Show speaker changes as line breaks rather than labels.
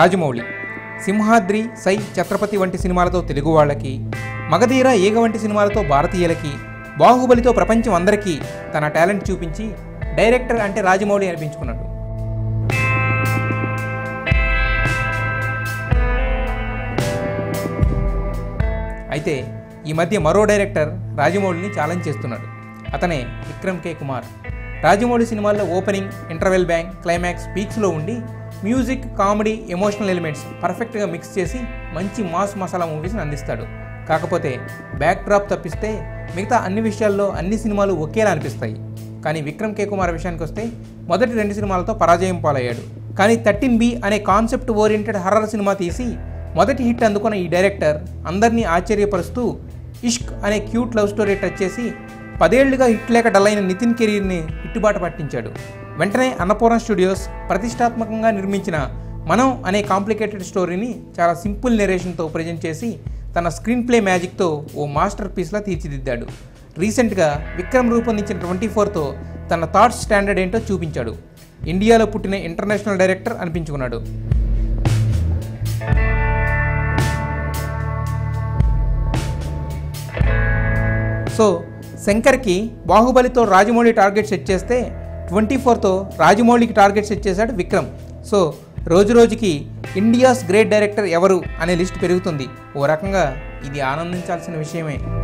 రాజమౌళి సింహాద్రి సై ఛత్రపతి వంటి సినిమాలతో తెలుగు వాళ్ళకి మగధీర ఈగ వంటి సినిమాలతో భారతీయులకి బాహుబలితో ప్రపంచం అందరికీ తన టాలెంట్ చూపించి డైరెక్టర్ అంటే రాజమౌళి అనిపించుకున్నాడు అయితే ఈ మధ్య మరో డైరెక్టర్ రాజమౌళిని ఛాలెంజ్ చేస్తున్నాడు అతనే విక్రమ్ కే కుమార్ రాజమౌళి సినిమాల్లో ఓపెనింగ్ ఇంటర్వెల్ బ్యాంక్ క్లైమాక్స్ పీక్స్లో ఉండి మ్యూజిక్ కామెడీ ఎమోషనల్ ఎలిమెంట్స్ పర్ఫెక్ట్గా మిక్స్ చేసి మంచి మాస్ మసాలా మూవీస్ని అందిస్తాడు కాకపోతే బ్యాక్ డ్రాప్ తప్పిస్తే మిగతా అన్ని విషయాల్లో అన్ని సినిమాలు ఒకేలా అనిపిస్తాయి కానీ విక్రమ్ కే కుమార్ విషయానికి వస్తే మొదటి రెండు సినిమాలతో పరాజయం పాలయ్యాడు కానీ థర్టీన్ బి అనే కాన్సెప్ట్ ఓరియంటెడ్ హర్రర్ సినిమా తీసి మొదటి హిట్ అందుకున్న ఈ డైరెక్టర్ అందరినీ ఆశ్చర్యపరుస్తూ ఇష్క్ అనే క్యూట్ లవ్ స్టోరీ టచ్ చేసి పదేళ్లుగా హిట్ లేక డల్ అయిన నితిన్ కెరీర్ని హిట్టుబాటు పట్టించాడు వెంటనే అన్నపూర్ణ స్టూడియోస్ ప్రతిష్టాత్మకంగా నిర్మించిన మనం అనే కాంప్లికేటెడ్ స్టోరీని చాలా సింపుల్ నెరేషన్తో ప్రజెంట్ చేసి తన స్క్రీన్ ప్లే మ్యాజిక్తో ఓ మాస్టర్ పీస్లా తీర్చిదిద్దాడు రీసెంట్గా విక్రమ్ రూపొందించిన ట్వంటీ ఫోర్తో తన థాట్స్ స్టాండర్డ్ ఏంటో చూపించాడు ఇండియాలో పుట్టిన ఇంటర్నేషనల్ డైరెక్టర్ అనిపించుకున్నాడు సో శంకర్కి బాహుబలితో రాజమౌళి టార్గెట్ సెట్ చేస్తే ట్వంటీ ఫోర్తో రాజమౌళికి టార్గెట్ సెట్ చేశాడు విక్రమ్ సో రోజు రోజుకి ఇండియాస్ గ్రేట్ డైరెక్టర్ ఎవరు అనే లిస్ట్ పెరుగుతుంది ఓ రకంగా ఇది ఆనందించాల్సిన విషయమే